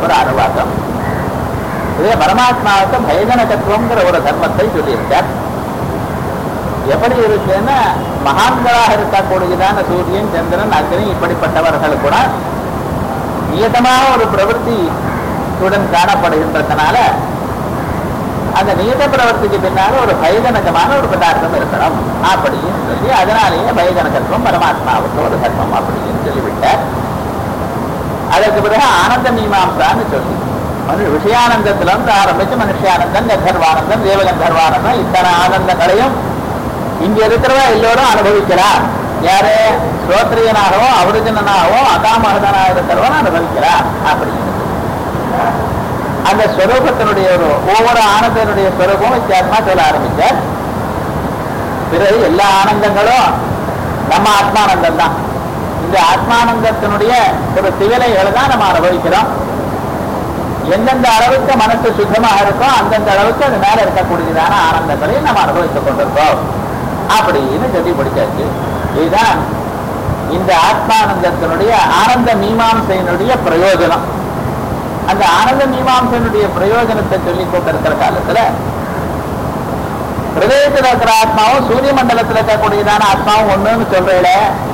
ஒரு அனுவாதம் இதே பரமாத்மாவுக்கு பயஜனகத்துவங்கிற ஒரு தர்மத்தை சொல்லியிருக்கார் எப்படி இருக்குன்னா மகான்களாக இருக்கக்கூடியதான சூரியன் சந்திரன் அக்னி இப்படிப்பட்டவர்கள் கூட நியதமான ஒரு பிரவൃத்தியுடன் காணப்படுகின்றதுனால அந்த நியத பிரவர்த்திக்கு பின்னால ஒரு பயஜனகமான ஒரு பதார்த்தம் இருக்கணும் அப்படின்னு சொல்லி அதனாலேயே பயஜனகத்துவம் பரமாத்மாவுக்கு ஒரு தர்மம் அப்படின்னு சொல்லிவிட்டார் அதற்கு பிறகு ஆனந்த மீமாம்சான்னு சொல்லி மனு விஷயானந்தத்துல இருந்து ஆரம்பிச்சு மனுஷியானந்தம் கந்தர்வானந்தம் தேவகந்தர்வானந்தம் இத்தனை ஆனந்தங்களையும் இங்க இருக்கிறவ எல்லோரும் அனுபவிக்கிறார் யாரு ஸ்ரோத்ரியனாகவோ அவருஜனாகவோ அகாமகதனாக இருக்கிறவன் அனுபவிக்கிறார் அப்படின்னு அந்த ஸ்வரூபத்தினுடைய ஒரு ஒவ்வொரு ஆனந்தனுடைய ஸ்வரூபம் வித்தியாசமா சொல்ல ஆரம்பிச்சார் பிறகு எல்லா ஆனந்தங்களும் நம்ம ஆத்மானந்தம் தான் இந்த ஆத்மானந்தத்தினுடைய ஒரு சிவலைகளை தான் நம்ம அனுபவிக்கிறோம் எந்தெந்த அளவுக்கு மனசு சுத்தமாக இருக்கோ அந்தந்த அளவுக்கு அது மேல இருக்கக்கூடியதான ஆனந்தங்களை நம்ம அனுபவித்துக் கொண்டிருக்கோம் அப்படின்னு சொல்லி பிடிச்சாச்சு இதுதான் இந்த ஆத்மானந்தத்தினுடைய ஆனந்த மீமாம்சையினுடைய பிரயோஜனம் அந்த ஆனந்த மீமாம்சனுடைய பிரயோஜனத்தை சொல்லிக் கொண்டிருக்கிற காலத்துல ஹிருதயத்தில் இருக்கிற ஆத்மாவும் சூரிய மண்டலத்தில் இருக்கக்கூடியதான ஆத்மாவும் ஒண்ணுன்னு சொல்றேல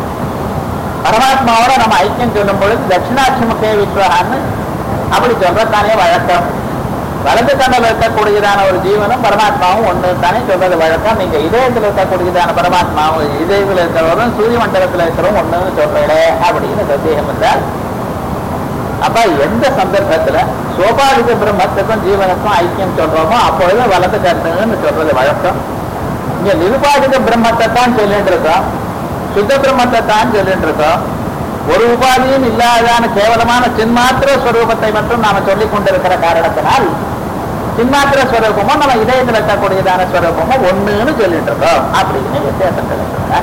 பரமாத்மாவோட நம்ம ஐக்கியம் சொல்லும் பொழுது தட்சிணாட்சிமுகே விஸ்வகான்னு அப்படி சொல்றதானே வழக்கம் வலது கண்ணில் இருக்கக்கூடியதான ஒரு ஜீவனும் பரமாத்மாவும் ஒண்ணு தானே சொல்றது வழக்கம் நீங்க இதயத்தில் இருக்கக்கூடியதான பரமாத்மாவும் இதயத்தில் இருக்கிறவரும் சூரிய மண்டலத்தில் இருக்கிறவரும் ஒண்ணுன்னு சொல்றீங்களே அப்படின்னு சந்தேகம் இருந்தால் அப்ப எந்த சந்தர்ப்பத்துல சோபாதிக பிரம்மத்துக்கும் ஜீவனுக்கும் ஐக்கியம் சொல்றோமோ அப்பொழுது வலது கருத்துன்னு சொல்றது வழக்கம் இங்க நிருபாதிக பிரம்மத்தை தான் சொல்லிட்டு இருக்கோம் சுத்த பிரம்மத்தை தான் சொல்லிட்டு இருக்கோம் ஒரு உபாதியும் இல்லாதான கேவலமான சின்மாத்திர ஸ்வரூபத்தை மட்டும் நாம சொல்லிக் கொண்டிருக்கிற காரணத்தினால் சின்மாத்திர ஸ்வரூபமும் நம்ம இதயத்தில் இருக்கக்கூடியதான ஸ்வரூபமும் ஒண்ணுன்னு சொல்லிட்டு இருக்கோம் அப்படின்னு வித்தியாசம் சொல்லிட்டு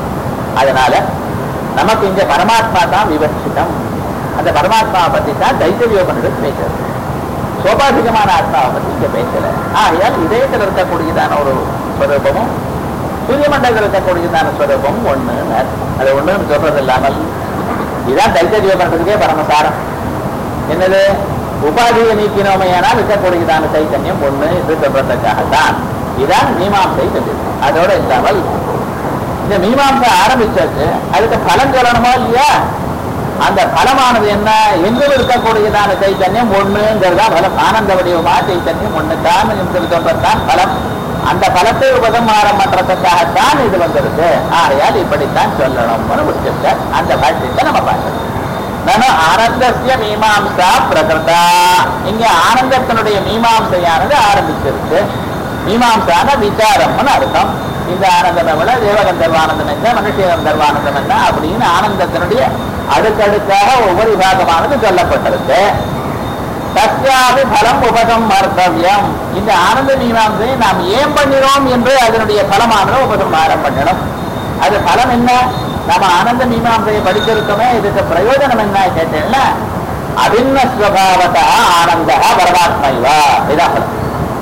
அதனால நமக்கு இங்க பரமாத்மா தான் விவட்சிதம் அந்த பரமாத்மாவை பத்தி தான் தைத்தவியோகனுடன் பேசுறது சோபாதிகமான ஆத்மாவை பத்தி இங்க பேசல ஆகையால் இதயத்தில் இருக்கக்கூடியதான ஒரு ஸ்வரூபமும் சூரிய மண்டலத்தில் இருக்கக்கூடியதான ஸ்வரூபமும் ஒண்ணு அது ஒண்ணுன்னு சொல்றது இல்லாமல் இதுதான் தைத்தவியோகனத்துக்கே பரமசாரம் என்னது உபாதியை நீக்கினோமையானால் இருக்கக்கூடியதான சைத்தன்யம் ஒண்ணு என்று சொல்றதுக்காகத்தான் இதான் மீமாம்சை சொல்லியிருக்கு அதோட இல்லாமல் இந்த மீமாம்சை ஆரம்பிச்சாச்சு அதுக்கு பலன் சொல்லணுமா இல்லையா அந்த பலமானது என்ன எங்கில் இருக்கக்கூடியதான சைத்தன்யம் ஒண்ணுங்கிறதா பலம் ஆனந்த வடிவமா சைத்தன்யம் ஒண்ணுதான் என்று சொல்றதுதான் பலம் அந்த பலத்தை உபதமாரம் பண்றதுக்காகத்தான் இது வந்திருக்கு ஆகையால் இப்படித்தான் சொல்லணும்னு முடிச்சிருக்க அந்த பாஷ்யத்தை நம்ம பார்க்கணும் நானும் ஆனந்தசிய மீமாம்சா பிரகிருதா இங்க ஆனந்தத்தினுடைய மீமாம்சையானது ஆரம்பிச்சிருக்கு மீமாம்சான விசாரம்னு அர்த்தம் இந்த ஆனந்தம் விட தேவகந்தர்வானந்தம் என்ன மனுஷகந்தர்வானந்தம் என்ன அப்படின்னு ஆனந்தத்தினுடைய அடுக்கடுக்காக ஒவ்வொரு விபாகமானது சொல்லப்பட்டிருக்கு தஸ்யாபி பலம் உபதம் மர்த்தவியம் இந்த ஆனந்த மீமாம்சையை நாம் ஏன் பண்ணினோம் என்று அதனுடைய பலமானது உபசம்ஹாரம் பண்ணணும் அது பலம் என்ன நம்ம ஆனந்த மீமாம்சையை படிச்சிருக்கோமே இதுக்கு பிரயோஜனம் என்ன கேட்டேன்னா அபின்ன ஸ்வபாவத ஆனந்த பரமாத்மைவா இதான் பலம்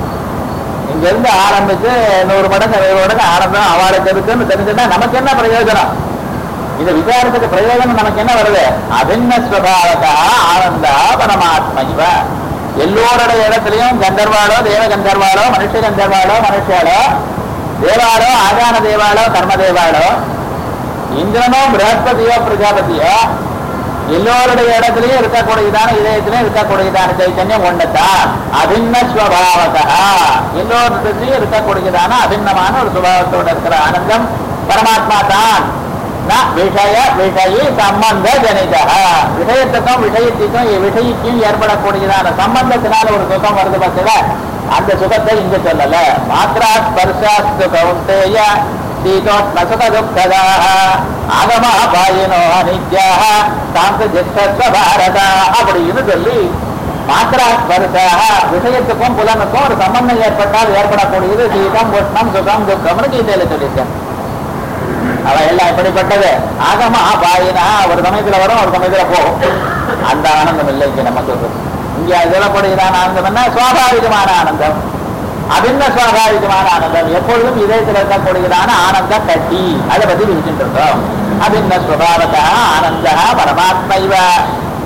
இங்க இருந்து ஆரம்பிச்சு நூறு மடங்கு இருபது மடங்கு ஆனந்தம் அவளுக்கு இருக்குன்னு தெரிஞ்சுன்னா நமக்கு என்ன பிரயோஜனம் இந்த விசாரத்துக்கு பிரயோஜனம் நமக்கு என்ன வருது அபின்ன ஸ்வபாவதா ஆனந்தா பரமாத்மைவ எல்லோருடைய இடத்துலயும் கந்தர்வாளோ தேவ கந்தர்வாளோ மனுஷ கந்தர்வாளோ மனுஷாலோ தேவாலோ ஆகான தேவாலோ கர்ம தேவாலோ இந்திரனோ பிரகஸ்பதியோ பிரஜாபதியோ எல்லோருடைய இடத்துலயும் இருக்கக்கூடியதான இதயத்திலையும் இருக்கக்கூடியதான சைத்தன்யம் ஒண்ணுதான் அபின்ன ஸ்வபாவதா எல்லோருடையும் இருக்கக்கூடியதான அபின்னமான ஒரு சுபாவத்தோட இருக்கிற ஆனந்தம் பரமாத்மா தான் ந விஷய விஷயி சம்பந்த ஜனிதா விஷயத்துக்கும் விஷயத்துக்கும் விஷயத்தையும் ஏற்படக்கூடியதான சம்பந்தத்தினால ஒரு சுகம் வருது பார்த்தீங்களா அந்த சுகத்தை இங்க சொல்லல மாத்ரா ஸ்பர்ஷாஸ்து கௌந்தேய சீதோஷ்ண சுக துக்கதாக ஆகமா பாயினோ அனித்யாக சாந்த ஜித்தஸ்வ பாரதா அப்படின்னு சொல்லி மாத்திரா ஸ்பர்ஷாக விஷயத்துக்கும் புலனுக்கும் ஒரு சம்பந்தம் ஏற்பட்டால் ஏற்படக்கூடியது சீதம் உஷ்ணம் சுகம் துக்கம்னு கீதையில சொல்லியிருக்கேன் அவ எல்லாம் எப்படிப்பட்டது ஆகமா பாயினா ஒரு சமயத்துல வரும் ஒரு சமயத்துல போகும் அந்த ஆனந்தம் இல்லை இங்க நமக்கு இங்க சொல்லப்படுகிறான ஆனந்தம் என்ன சுவாபாவிகமான ஆனந்தம் அபின்ன சுவாபாவிகமான ஆனந்தம் எப்பொழுதும் இதயத்தில் இருக்கக்கூடியதான ஆனந்த கட்டி அதை பத்தி விரிச்சுட்டு இருக்கோம் அபின்ன சுவாவதா ஆனந்த பரமாத்மைவ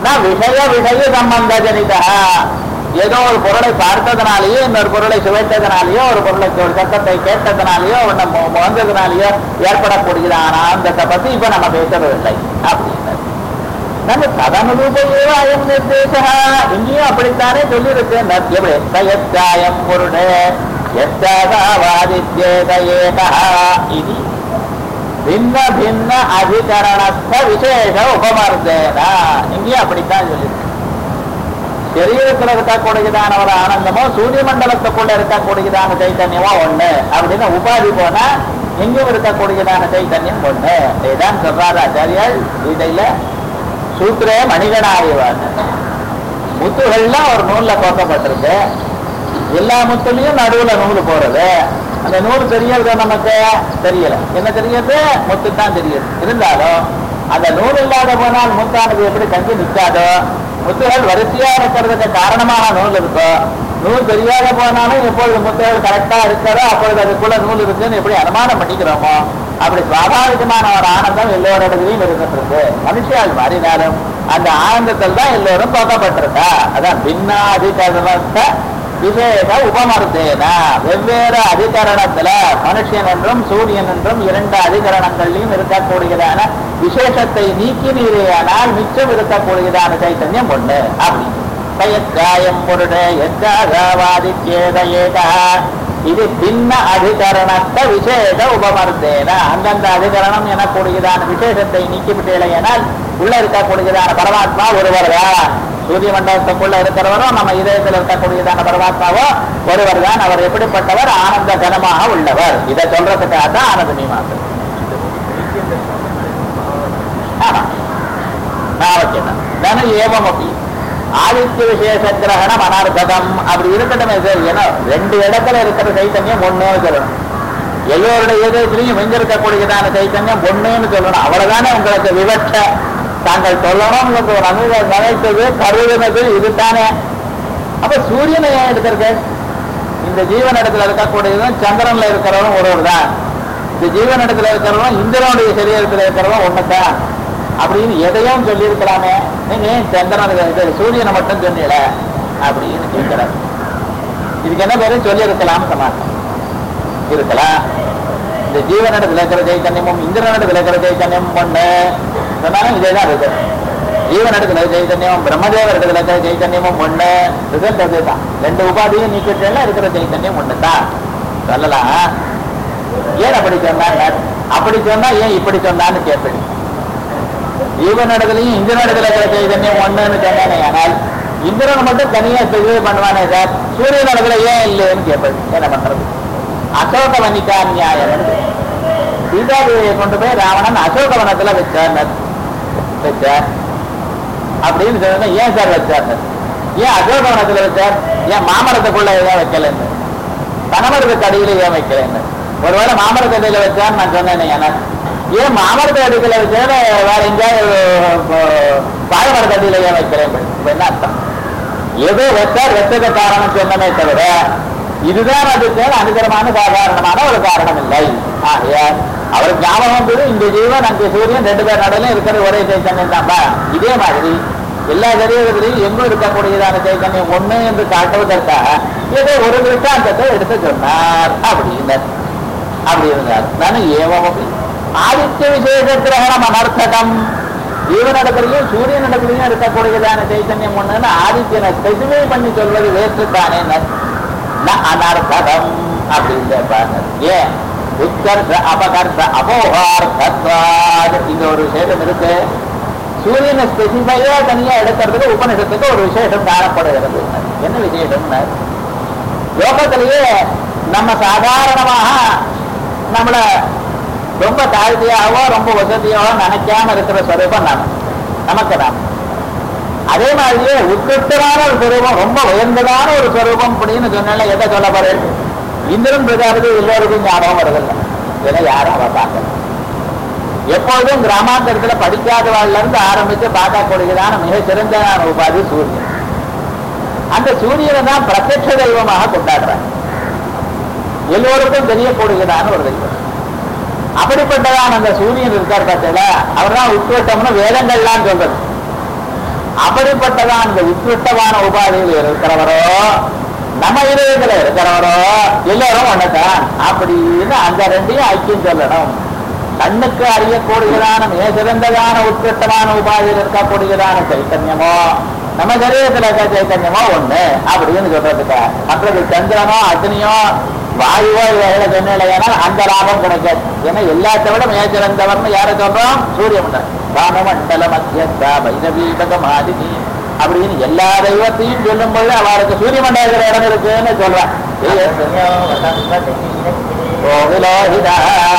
நான் விஷய விஷய சம்பந்த ஜனிதா ஏதோ ஒரு பொருளை பார்த்ததுனாலேயோ இன்னொரு பொருளை சுவைத்ததுனாலேயோ ஒரு பொருளை ஒரு சத்தத்தை கேட்டதுனாலேயோ ஒண்ணு முகந்ததுனாலேயோ ஏற்படக்கூடியதான ஆனந்தத்தை பத்தி இப்ப நம்ம பேசுறதில்லை அப்படின்னு நம்ம ததனுரூபையோ அயம் நிர்தேசா இங்கேயும் அப்படித்தானே சொல்லியிருக்கு எப்படி சயத்தாயம் பொருடே எத்தாவாதித்யேத ஏகா இது பின்ன பின்ன அதிகரணஸ்த விசேஷ உபமர்த்தேனா இங்கேயும் அப்படித்தான் சொல்லியிருக்கு சரீரத்துல இருக்கக்கூடியதான ஒரு ஆனந்தமோ சூரிய மண்டலத்துக்குள்ள இருக்கக்கூடியதான சைத்தன்யமோ ஒண்ணு அப்படின்னு உபாதி போனா எங்கும் இருக்கக்கூடியதான சைத்தன்யம் ஒண்ணு இதான் சொல்றாரு ஆச்சாரியால் இதையில சூத்திரே மணிகனாயுவான் முத்துகள்லாம் ஒரு நூல்ல கோக்கப்பட்டிருக்கு எல்லா முத்துலையும் நடுவுல நூல் போறது அந்த நூல் தெரியறது நமக்கு தெரியல என்ன தெரியறது முத்து தான் தெரியுது இருந்தாலும் அந்த நூல் இல்லாத போனால் முத்தானது எப்படி கஞ்சி நிற்காதோ முத்துகள் வரிசையா இருக்கிறதுக்கு காரணமாக நூல் இருக்கோ நூல் தெரியாத போனாலும் எப்பொழுது முத்துகள் கரெக்டா இருக்கிறதோ அப்பொழுது அதுக்குள்ள நூல் இருக்குன்னு எப்படி அனுமானம் பண்ணிக்கிறோமோ அப்படி சுவாபாவிகமான ஒரு ஆனந்தம் எல்லோரிடத்திலையும் இருக்கின்றது மனுஷியால் மாறினாலும் அந்த ஆனந்தத்தில் தான் எல்லோரும் போக்கப்பட்டிருக்கா அதான் பின்னாதிகரணத்த விசேஷ உபமர்த்தேன வெவ்வேறு அதிகரணத்துல மனுஷன் என்றும் சூரியன் என்றும் இரண்டு அதிகரணங்கள்லையும் இருக்கக்கூடியதான விசேஷத்தை நீக்கினீரேயானால் மிச்சம் இருக்கக்கூடியதான சைத்தன்யம் ஒண்ணு அப்படி பயக்காயம் பொருடே எத்தாவாதித்யேத ஏகா இது பின்ன அதிகரணத்த விசேஷ உபமர்த்தேன அந்தந்த அதிகரணம் எனக்கூடியதான விசேஷத்தை நீக்கிவிட்டேனால் உள்ள இருக்கக்கூடியதான பரமாத்மா ஒருவர் தான் சூரிய மண்டலத்துக்குள்ள இருக்கிறவரும் நம்ம இதயத்தில் இருக்கக்கூடியதான பரமாத்மாவோ ஒருவர் தான் அவர் எப்படிப்பட்டவர் ஆனந்த கனமாக உள்ளவர் இதை சொல்றதுக்காக தான் ஆனந்த மீமாசம் ஆமா நாவக்கியம் தானே ஏவம் அப்படி ஆதித்ய விசேஷ கிரகணம் அனர்த்தகம் அப்படி இருக்கட்டுமே சார் ஏன்னா ரெண்டு இடத்துல இருக்கிற சைத்தன்யம் ஒண்ணு சொல்லணும் எல்லோருடைய இதயத்திலையும் எங்க இருக்கக்கூடியதான சைத்தன்யம் ஒண்ணுன்னு சொல்லணும் அவ்வளவுதானே உங்களுக்கு விவட்ச தாங்கள் சொல்லணும் உங்களுக்கு ஒரு அனுபவ நினைத்தது கருதினது இதுதானே அப்ப சூரியனை ஏன் எடுத்திருக்கு இந்த ஜீவன் இடத்துல இருக்கக்கூடியதும் சந்திரன்ல இருக்கிறவரும் ஒருவர் தான் இந்த ஜீவன் இடத்துல இருக்கிறவரும் இந்திரனுடைய சரீரத்துல இருக்கிறவரும் ஒண்ணுதான் அப்படின்னு எதையும் சொல்லியிருக்கலாமே நீங்க ஏன் சந்திரன் இது சூரியனை மட்டும் சொன்னீல அப்படின்னு கேட்கிறார் இதுக்கு என்ன பேரு சொல்லியிருக்கலாம் சமாதானம் இருக்கலாம் இந்த ஜீவனிடத்தில் இருக்கிற சைத்தன்யமும் இந்திரனிடத்தில் இருக்கிற சைத்தன்யமும் ஒண்ணு சொன்னாலும் இதேதான் இருக்கு ஜீவனிடத்துல சைத்தன்யம் பிரம்மதேவரிடத்துல இருக்கிற சைத்தன்யமும் ஒண்ணு ரிசல்ட் அதுதான் ரெண்டு உபாதியும் நீக்கிட்டேன்னா இருக்கிற சைத்தன்யம் ஒண்ணுதான் சொல்லலாம் ஏன் அப்படி சொன்னாங்க அப்படி சொன்னா ஏன் இப்படி சொன்னான்னு கேட்பேன் ஜீவனிடத்துலையும் இந்திரனிடத்துல இருக்கிற சைதன்யம் ஒண்ணுன்னு சொன்னானே ஆனால் இந்திரன் மட்டும் தனியா இது பண்ணுவானே சார் சூரியன் இடத்துல ஏன் இல்லைன்னு கேட்பேன் என்ன பண்றது அசோக வனிகா நியாயம் சீதாதேவியை கொண்டு போய் ராவணன் அசோகவனத்துல வச்சார் வச்சார் அப்படின்னு சொன்னா ஏன் சார் வச்சார் ஏன் அசோகவனத்துல வச்சார் ஏன் மாமரத்துக்குள்ள ஏன் வைக்கலன்னு கணவருக்கு அடியில ஏன் வைக்கலன்னு ஒருவேளை மாமரத்து அடியில வச்சான்னு நான் சொன்னேன் எனக்கு ஏன் மாமரத்து அடியில வச்சேன்னு வேற எங்கேயாவது வாழைமரத்து அடியில ஏன் வைக்கிறேன் இப்ப என்ன அர்த்தம் ஏதோ வச்சார் வச்சத காரணம் சொன்னமே தவிர இதுதான் அதுக்கு அனுகரமான சாதாரணமான ஒரு காரணம் இல்லை ஆகையால் அவருக்கு ஞாபகம் வந்தது இந்த ஜீவன் அங்கே சூரியன் ரெண்டு பேர் நடுவில் இருக்கிற ஒரே சைத்தன்யம் தான்பா இதே மாதிரி எல்லா சரீரத்திலையும் எங்கும் இருக்கக்கூடியதான சைத்தன்யம் ஒண்ணு என்று காட்டுவதற்காக ஏதோ ஒரு திருஷ்டாந்தத்தை எடுத்து சொன்னார் அப்படின்னு அப்படி இருந்தார் நானும் ஏவம் அப்படி ஆதித்ய விசேஷ கிரகணம் அனர்த்தகம் ஜீவனிடத்திலையும் சூரியனிடத்திலையும் இருக்கக்கூடியதான சைத்தன்யம் ஒண்ணுன்னு ஆதித்யனை ஸ்பெசிஃபை பண்ணி சொல்வது வேஸ்ட் தானே அனர்த்தகம் அப்படின்னு பாருங்க ஏன் உத்கர்ஷ அபகர்ஷ அபோகார்த்தத்வாத் இந்த ஒரு விசேஷம் இருக்கு சூரியனை ஸ்பெசிஃபையா தனியா எடுக்கிறதுக்கு உபநிஷத்துக்கு ஒரு விசேஷம் காணப்படுகிறது என்ன விசேஷம்னா லோகத்திலேயே நம்ம சாதாரணமாக நம்மள ரொம்ப தாழ்த்தியாவோ ரொம்ப வசதியாவோ நினைக்காம இருக்கிற ஸ்வரூபம் நாம நமக்கு நாம் அதே மாதிரியே உத்கிருஷ்டமான ஒரு ஸ்வரூபம் ரொம்ப உயர்ந்ததான ஒரு ஸ்வரூபம் அப்படின்னு சொன்னால எதை சொல்ல போறேன் இந்திரன் பிரஜாபதி எல்லோருக்கும் ஞாபகம் வருதில்லை ஏன்னா யாரும் அவ பார்க்கல எப்பொழுதும் கிராமாந்தரத்துல படிக்காதவாள்ல இருந்து ஆரம்பிச்சு பார்க்கக்கூடியதான மிக சிறந்த உபாதி சூரியன் அந்த சூரியனை தான் பிரத்யட்ச தெய்வமாக கொண்டாடுறாங்க எல்லோருக்கும் தெரியக்கூடியதான ஒரு தெய்வம் அப்படிப்பட்டதான் அந்த சூரியன் இருக்கார் பார்த்தல அவர் தான் உத்வேட்டம்னு வேதங்கள்லாம் சொல்றது அப்படிப்பட்டதான் இந்த உத்கிருஷ்டமான உபாதியில் இருக்கிறவரோ நம்ம இதயத்துல இருக்கிறவரோ எல்லாரும் ஒண்ணுதான் அப்படின்னு அந்த ரெண்டையும் ஐக்கியம் சொல்லணும் கண்ணுக்கு அறியக்கூடியதான மிக சிறந்ததான உத்கிருஷ்டமான உபாதியில் இருக்கக்கூடியதான சைத்தன்யமோ நம்ம சரீரத்துல இருக்க சைத்தன்யமோ ஒண்ணு அப்படின்னு சொல்றதுக்கு மற்றது சந்திரனோ அக்னியோ வாயுவோ இவைகளை சொன்னீங்கன்னா அந்த லாபம் கிடைக்காது ஏன்னா எல்லாத்தை விட மிக சிறந்தவர்னு யாரை சொல்றோம் சூரிய மண்டலம் ராமமண்டல மத்தியஸ்தா பைரவீபக மாதினி அப்படின்னு எல்லா தெய்வத்தையும் சொல்லும் பொழுது அவருக்கு சூரிய மண்டலத்துல இடம் இருக்குன்னு சொல்றான் கோவிலோஹிதா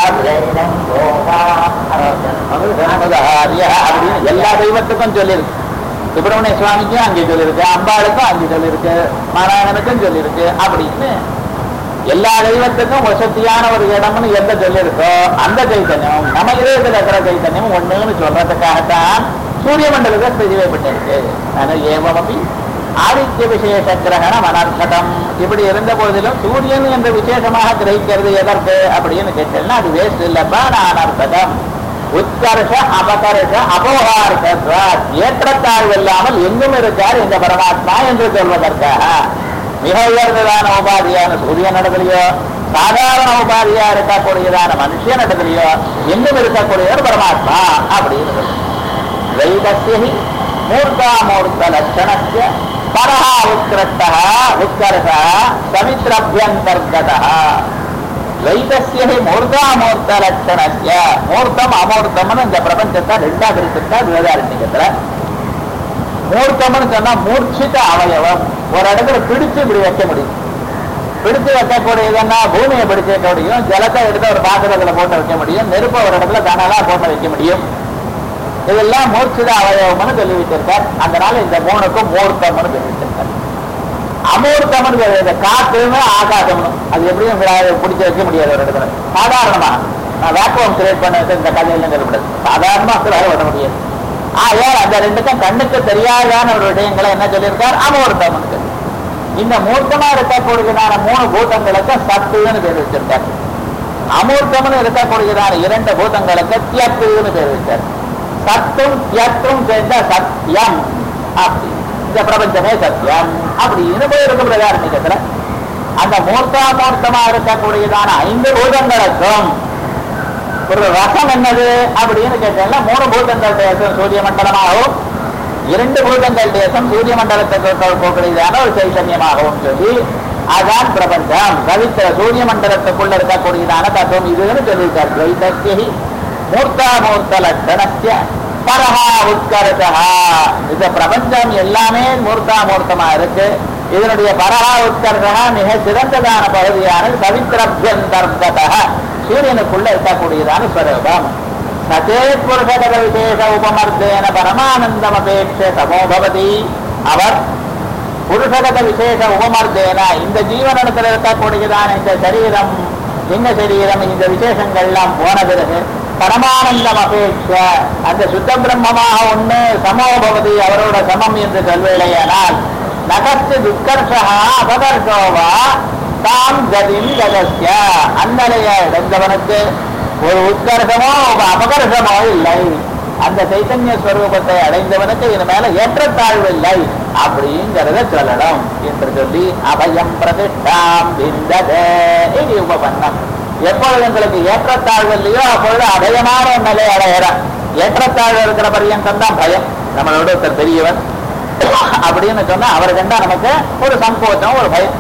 அப்படின்னு எல்லா தெய்வத்துக்கும் சொல்லியிருக்கு சுப்பிரமணிய சுவாமிக்கும் அங்கே சொல்லியிருக்கு அம்பாளுக்கும் அங்கே சொல்லியிருக்கு நாராயணனுக்கும் சொல்லியிருக்கு அப்படின்னு எல்லா தெய்வத்துக்கும் வசதியான ஒரு இடம்னு எந்த சொல்லியிருக்கோ அந்த சைத்தன்யம் நம்ம இதயத்தில் இருக்கிற சைத்தன்யம் ஒண்ணுன்னு சொல்றதுக்காகத்தான் சூரிய மண்டலத்தை ஸ்திதிவை பண்ணிருக்கு ஆனா ஏவமபி ஆதித்ய விசேஷ கிரகணம் அனர்த்தம் இப்படி இருந்த போதிலும் சூரியன் என்று விசேஷமாக கிரகிக்கிறது எதற்கு அப்படின்னு கேட்டேன்னா அது வேஸ்ட் இல்லப்பா நான் அனர்த்தகம் உத்கர்ஷ அபகர்ஷ அபோகார்த்த ஏற்றத்தாழ்வு இல்லாமல் எங்கும் இருக்கார் இந்த பரமாத்மா என்று சொல்வதற்காக மிக உயர்ந்ததான உபாதியான சூரியன் இடத்துலயோ சாதாரண உபாதியா இருக்கக்கூடியதான மனுஷன் இடத்துலயோ எங்கும் இருக்கக்கூடியவர் பரமாத்மா அப்படின்னு வைதஸ்ய மூர்த்தாமூர்த்த லட்சணஸ்ய பரஹா உத்கிருஷ்ட உத்கர்ஷ சமித்ரபியந்தர்கத வைதஸ்ய மூர்த்தாமூர்த்த லட்சணஸ்ய மூர்த்தம் அமூர்த்தம்னு இந்த பிரபஞ்சத்தை ரெண்டா பிரிச்சிருக்கா வேதாரண்யத்துல மூர்த்தம்னு சொன்னா மூர்ச்சித அவயவம் ஒரு இடத்துல பிடிச்சு இப்படி வைக்க முடியும் பிடிச்சு வைக்கக்கூடியதுன்னா பூமியை பிடிச்சு வைக்க முடியும் ஜலத்தை எடுத்து ஒரு பாத்திரத்துல போட்டு வைக்க முடியும் நெருப்பை ஒரு இடத்துல தனலா போட்டு வைக்க முடியும் இதெல்லாம் மூர்ச்சித அவயவம்னு சொல்லி வச்சிருக்கார் அதனால இந்த மூணுக்கும் மூர்த்தம்னு சொல்லி வச்சிருக்கார் அமூர்த்தம்னு சொல்லி இந்த காற்றுன்னு ஆகாசம்னு அது எப்படியும் விழா- பிடிச்சு வைக்க முடியாது ஒரு இடத்துல சாதாரணமா நான் வேக்குவம் கிரியேட் பண்ணது இந்த கதையில சொல்லக்கூடாது சாதாரணமா வேலை பண்ண முடியாது ஆகையால் அந்த ரெண்டுக்கும் கண்ணுக்கு தெரியாதான ஒரு விஷயங்களை என்ன சொல்லியிருக்கார் அமூர்த்தம்னு சொல்லி இந்த மூர்த்தமா இருக்கக்கூடியதான மூணு பூதங்களுக்கு சத்துன்னு பேர் வச்சிருக்கார் அமூர்த்தம்னு இருக்கக்கூடியதான இரண்டு பூதங்களுக்கு தியத்துன்னு பேர் வச்சார் சத்தும் தியத்தும் சேர்ந்த சத்தியம் அப்படி இந்த பிரபஞ்சமே சத்தியம் அப்படின்னு போயிருக்கும் பிரகாரணிக்கத்துல அந்த மூர்த்தாமூர்த்தமா இருக்கக்கூடியதான ஐந்து பூதங்களுக்கும் ஒரு ரசம் என்னது அப்படின்னு கேட்டீங்கன்னா மூணு பூதங்கள் தேசம் சூரிய மண்டலமாகவும் இரண்டு பூதங்கள் தேசம் சூரிய மண்டலத்துக்கு போகக்கூடியதான ஒரு சைத்தன்யமாகவும் சொல்லி அதான் பிரபஞ்சம் கவித்த சூரிய மண்டலத்துக்குள்ள இருக்கக்கூடியதான தத்துவம் இதுன்னு சொல்லியிருக்கார் வைத்தஸ்யி மூர்த்தாமூர்த்த லட்சணஸ்ய பரஹா உத்கர்ஷா இந்த பிரபஞ்சம் எல்லாமே மூர்த்தாமூர்த்தமா இருக்கு இதனுடைய பரஹா உத்கர்ஷா மிக சிறந்ததான பகுதியான சவித்திரபியந்தர்கத சூரியனுக்குள்ள இருக்கக்கூடியதான ஸ்வரூபம் சச்சேத் புருஷகத விசேஷ உபமர்த்தேன பரமானந்தம் அபேட்ச சமோபவதி அவர் புருஷகத விசேஷ உபமர்த்தேன இந்த ஜீவனத்தில் இருக்கக்கூடியதான இந்த சரீரம் லிங்க சரீரம் இந்த விசேஷங்கள்லாம் போன பிறகு பரமானந்தம் அபேட்ச அந்த சுத்த பிரம்மமாக ஒண்ணு சமோபவதி அவரோட சமம் என்று சொல்வேளையானால் நகத்து துக்கர்ஷா அபகர்ஷோவா தாம் கதிம் கதஸ்ய அந்நிலைய இழந்தவனுக்கு ஒரு உத்கர்ஷமோ ஒரு அபகர்ஷமோ இல்லை அந்த சைத்தன்ய ஸ்வரூபத்தை அடைந்தவனுக்கு இது மேல ஏற்றத்தாழ்வு இல்லை அப்படிங்கிறத சொல்லணும் என்று சொல்லி அபயம் பிரதிஷ்டாம் விந்ததே இது உபபன்னம் எப்பொழுது எங்களுக்கு ஏற்றத்தாழ்வு இல்லையோ அப்பொழுது அபயமான ஒரு நிலை அடையிறான் ஏற்றத்தாழ்வு இருக்கிற பரியந்தம் தான் பயம் நம்மளோட ஒருத்தர் பெரியவர் அப்படின்னு சொன்னா அவரை கண்டா நமக்கு ஒரு சங்கோச்சம் ஒரு பயம்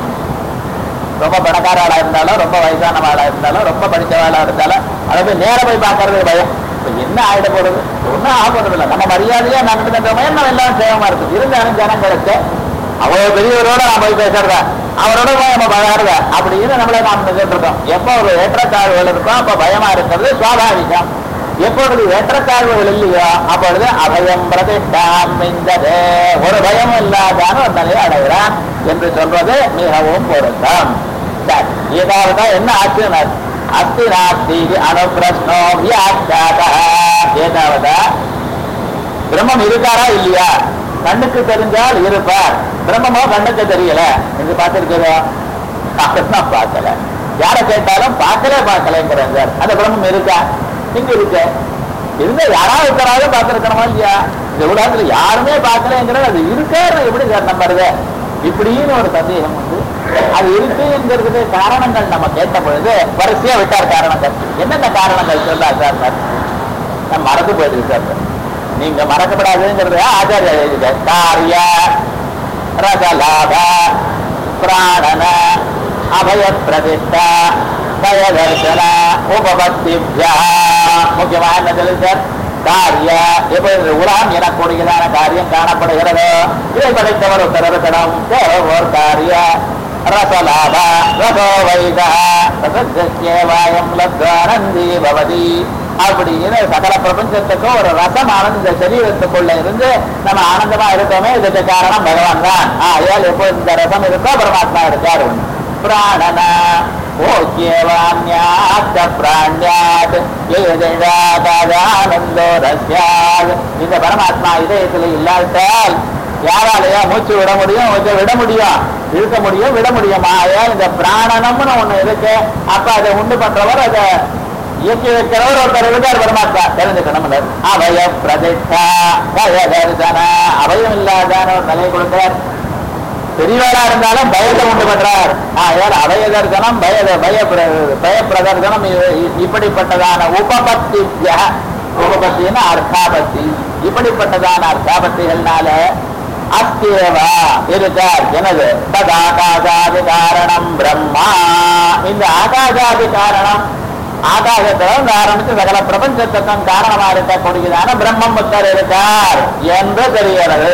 ரொம்ப பணக்கார ஆளா இருந்தாலும் ரொம்ப வயசான ஆளா இருந்தாலும் ரொம்ப படிச்ச ஆளா இருந்தாலும் அதை போய் நேர போய் பார்க்கறது பயம் இப்ப என்ன ஆயிட போறது ஒன்றும் ஆக போறது இல்லை நம்ம மரியாதையா நடந்துட்டோமே நம்ம எல்லாம் சேவமா இருக்கு இருந்தாலும் ஜனங்களுக்கு அவ்வளவு பெரியவரோட நான் போய் பேசுறதா அவரோட போய் நம்ம பயாடுதா அப்படின்னு நம்மளே நாம் இருக்கோம் எப்போ ஒரு ஏற்றத்தாழ்வுகள் இருக்கோ அப்ப பயமா இருக்கிறது சுவாபாவிகம் எப்பொழுது ஏற்றத்தாழ்வுகள் இல்லையோ அப்பொழுது அபயம் பிரதிஷ்டாம் மிந்ததே ஒரு பயம் இல்லாதான ஒரு நிலையை அடைகிறான் என்று சொல்வது மிகவும் பொருத்தம் சரி ஏதாவது என்ன ஆச்சுனர் அஸ்தி நாஸ்தி அனுப்பிரஸ்னோ வியாக்கியாதா ஏதாவதா பிரம்மம் இருக்காரா இல்லையா கண்ணுக்கு தெரிஞ்சால் இருப்பார் பிரம்மமோ கண்ணுக்கு தெரியல என்று பார்த்திருக்கிறோம் நான் பார்க்கல யாரை கேட்டாலும் பார்க்கல பார்க்கலங்கிறாங்க அந்த பிரம்மம் இருக்கா இங்க இருக்கு இருந்தா யாராவது இருக்கிறாலும் பார்த்திருக்கணுமா இல்லையா இந்த உலகத்துல யாருமே பார்க்கலங்கிறது அது இருக்காரு எப்படி சார் நம்புறது இப்படின்னு ஒரு சந்தேகம் வந்து அது இருக்குங்கிறதுக்கு காரணங்கள் நம்ம கேட்ட பொழுது வரிசையா விட்டார் காரணங்கள் என்னென்ன காரணங்கள் சொல்லார் சார் சார் நான் மறந்து போயிடுது சார் நீங்க மறக்கப்படாதுங்கிறது ஆச்சாரிய எழுதுக காரிய ரகலாப பிராணன அபய பிரதிஷ்டா பயதர்சன உபபத்திப்யா முக்கியமா என்ன சொல்லுங்க சார் காரிய எப்பொழுது உலாம் எனக்கூடியதான காரியம் காணப்படுகிறதோ இதை படைத்தவர் உத்தரவிடணும் ஓர் காரிய ரசலாப ரசோ வைகா ரசஜேவாயம் லத்வானந்தி பவதி அப்படின்னு சகல பிரபஞ்சத்துக்கும் ஒரு ரசமானது இந்த சரீரத்துக்குள்ள இருந்து நம்ம ஆனந்தமா இருக்கோமே இதுக்கு காரணம் பகவான் தான் ஆயால் எப்போ இந்த ரசம் இருக்கோ பரமாத்மா இருக்காரு பிராணன ஓக்கியவான்யாத்த பிராண்யாத் ஏதானந்தோ ரஸ்யாத் இந்த பரமாத்மா இதயத்துல இல்லாவிட்டால் யாராலையா மூச்சு விட முடியும் கொஞ்சம் விட முடியும் இழுக்க முடியும் விட முடியும் ஆயா இந்த பிராணனம்னு ஒண்ணு இருக்கு அப்ப அதை உண்டு பண்றவர் அதை இயக்கி வைக்கிறவர் ஒருத்தர் இருக்கார் பரமாத்மா தெரிஞ்சுக்கணும் அவய பிரதிஷ்டா பய தரிசன அவயம் இல்லாதான ஒரு நிலை கொடுக்கிறார் பெரியவரா இருந்தாலும் பயத்தை உண்டு பண்றார் ஆயால் அபய தரிசனம் பய பய பிர- பய பிரதர்சனம் இது- இ- இப்படிப்பட்டதான உபபத்தி உபபத்தின்னா அர்த்தாபத்தி இப்படிப்பட்டதான அர்த்தாபத்திகள்னால அஸ்தேவா இருக்கார் எனது தத் ஆகாசாதி காரணம் பிரம்மா இந்த ஆகாசாதி காரணம் ஆகாசத்திலும் காரணத்து சகல பிரபஞ்சத்துக்கும் காரணமா இருக்கக்கூடியதான பிரம்மம் புத்தர் இருக்கார் என்று தெரிகிறது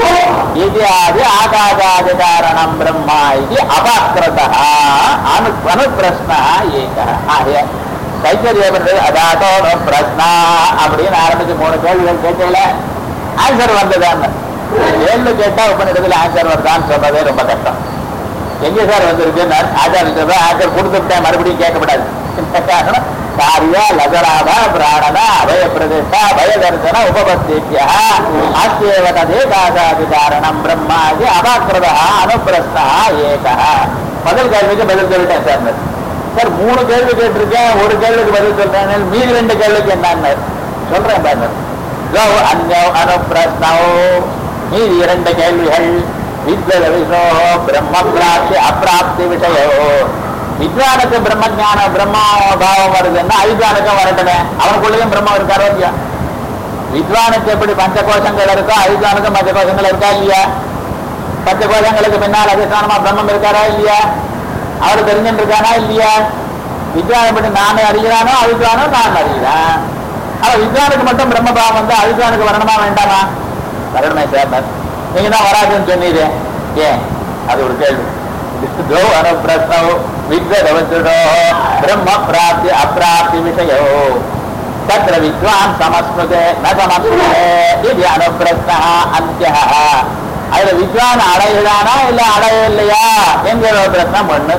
இது ஆதி ஆகாசாதி காரணம் பிரம்மா இது அபாக்கிரதா அனு அனுப்பிரஸ்னா ஏக ஆகிய கைத்தறியப்பட்டு அதாதோ பிரஸ்னா அப்படின்னு ஆரம்பிச்சு மூணு கேள்விகள் கேட்கல ஆன்சர் வந்ததான்னு கேள்வி கேட்டா உபநிடத்துல ஆன்சர் வருதான்னு சொல்றதே ரொம்ப கஷ்டம் எங்க சார் வந்திருக்கு ஆச்சாரம் ஆன்சர் கொடுத்துட்டேன் மறுபடியும் கேட்கப்படாது இந்த காரணம் காரிய லகராப பிராணன அபய பிரதிஷ்டா அபய தரிசன உபபத்திய ஆசியவ ததே காசாதி காரணம் பிரம்மாதி அபாக்கிரதா அனுப்பிரஸ்தா ஏகா முதல் கேள்விக்கு பதில் சொல்லிட்டேன் சார் சார் மூணு கேள்வி கேட்டிருக்கேன் ஒரு கேள்விக்கு பதில் சொல்றேன் மீதி ரெண்டு கேள்விக்கு என்னன்னு சொல்றேன் பாருங்க கௌ அந்யோ அனுப்பிரஸ்னோ மீதி இரண்டு கேள்விகள் வித்வத விஷ்ணோ பிரம்ம பிராப்தி அப்பிராப்தி விஷயோ வித்வானுக்கு பிரம்ம ஞான பிரம்ம பாவம் வருதுன்னா அவித்வானுக்கும் வரட்டுமே அவனுக்குள்ளேயும் பிரம்மம் இருக்காரோ இல்லையா வித்வானுக்கு எப்படி பஞ்சகோஷங்கள் இருக்கோ அவித்வானுக்கும் பஞ்சகோஷங்கள் இருக்கா இல்லையா பஞ்சகோஷங்களுக்கு பின்னால் அதிஷ்டானமா பிரம்மம் இருக்காரா இல்லையா அவர் தெரிஞ்சுட்டு இருக்கானா இல்லையா வித்வான் எப்படி நான் அறிகிறானோ அவித்வானோ நான் அறிகிறேன் ஆனா வித்வானுக்கு மட்டும் பிரம்மபாவம் வந்து அவித்வானுக்கு வரணுமா வேண்டாமா வரணுமே சார் நீங்க தான் வராதுன்னு சொன்னீங்க ஏன் அது ஒரு கேள்வி விசுதோ அனுப்பிரஸ்னோ வித்வதவசுடோ பிரம்ம பிராப்தி அப்பிராப்தி விஷயோ தத்ர வித்வான் சமஸ்மிருதே ந சமஸ்மிருதே இது அனுப்பிரஸ்னா அந்தியா அதுல வித்வான் அடையிடானா இல்ல அடையலையா என்கிற ஒரு பிரச்சனை ஒண்ணு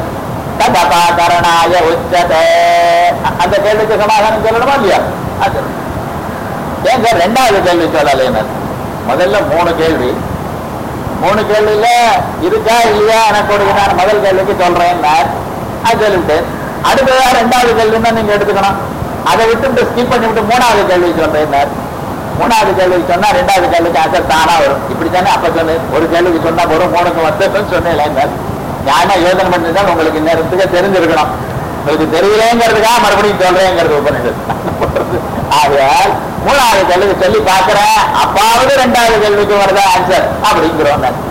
ததபாகரணாய உச்சதே அந்த கேள்விக்கு சமாதானம் சொல்லணுமா இல்லையா அது ஏன் சார் ரெண்டாவது கேள்வி சொல்லலைன்னு முதல்ல மூணு கேள்வி மூணு கேள்வியில இருக்கா இல்லையா எனக்கு ஒரு நான் முதல் கேள்விக்கு சொல்றேன் அது சொல்லிட்டு அடுத்ததா ரெண்டாவது கேள்வி தான் நீங்க எடுத்துக்கணும் அதை விட்டு ஸ்கிப் பண்ணி விட்டு மூணாவது கேள்வி சொல்றேன் மூணாவது கேள்விக்கு சொன்னா ரெண்டாவது கேள்விக்கு ஆன்சர் தானா வரும் இப்படி தானே அப்ப சொன்னு ஒரு கேள்விக்கு சொன்னா வரும் மூணுக்கு வந்து சொன்னேன் ஞான யோசனை பண்ணிதான் உங்களுக்கு நேரத்துக்கு தெரிஞ்சிருக்கணும் உங்களுக்கு தெரியலேங்கிறதுக்காக மறுபடியும் சொல்றேங்கிறது உபநிஷத்து ஆகையால் மூணாவது கேள்விக்கு சொல்லி பார்க்கிறேன் அப்பாவது ரெண்டாவது கேள்விக்கு வருதா ஆன்சர் அப்படிங்கிறோம் நான்.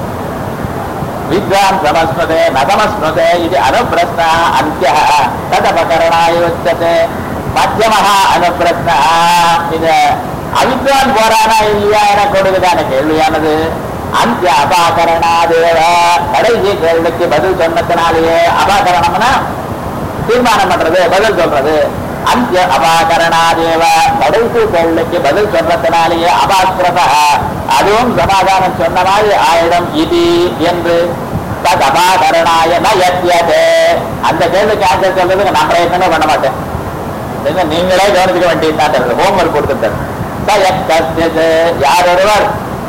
வித்வான் சமஸ்மதே நதமஸ்மதே இது அனுப்பிரஸ்ன அந்திய ததபகரணாய உச்சதே மத்தியமஹ அனுப்பிரஸ்ன இது அவித்வான் போறானா இல்லையா என கொடுக்குதான கேள்வியானது அந்திய அபாகரணாதேவ கடைசி கேள்விக்கு பதில் சொன்னதுனாலேயே அபாகரணம்னா தீர்மானம் பண்றது பதில் சொல்றது அந்திய அபாகரணாதேவ கடைசி கேள்விக்கு பதில் சொல்றதுனாலேயே அபாக்கிரதா அதுவும் சமாதானம் சொன்ன மாதிரி ஆயிடம் இது என்று தத் அபாகரணாய ந யத்யதே அந்த கேள்விக்கு ஆன்சர் சொல்றதுக்கு நான் பிரயத்தனமே பண்ண மாட்டேன் என்ன நீங்களே கவனிச்சுக்க வேண்டியதுதான் ஹோம்ஒர்க் கொடுத்துட்டார் ச யத் யார் ஒருவர்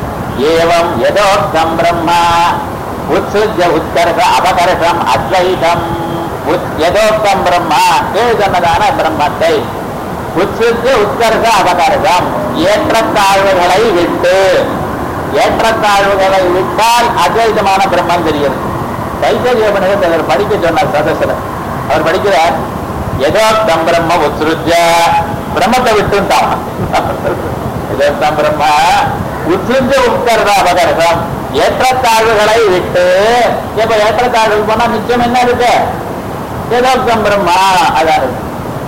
ஏவம் யதோக்தம் பிரம்மா உத்சுஜ உத்கர்ஷ அபகர்ஷம் அத்வைதம் உத்- யதோக்தம் பிரம்மா கீழ் சொன்னதான பிரம்மத்தை உச்சித்து உத்கர்ஷ அபகர்ஷம் ஏற்றத்தாழ்வுகளை விட்டு ஏற்றத்தாழ்வுகளை விட்டால் அத்வைதமான பிரம்மம் தெரியும் தைத்தரிய உபனிஷத்தை அவர் படிக்க சொன்னார் சதஸ்வர அவர் படிக்கிறார் எதோக்தம் பிரம்ம உத்ருஜ பிரம்மத்தை விட்டுட்டான் எதோக்தம் பிரம்ம உத்ருஜ உட்கர்ஷ அபகர்ஷம் ஏற்றத்தாழ்வுகளை விட்டு இப்ப ஏற்றத்தாழ்வு போனா மிச்சம் என்ன இருக்கு ஏதோக்தம் பிரம்மா அதான் இருக்கு.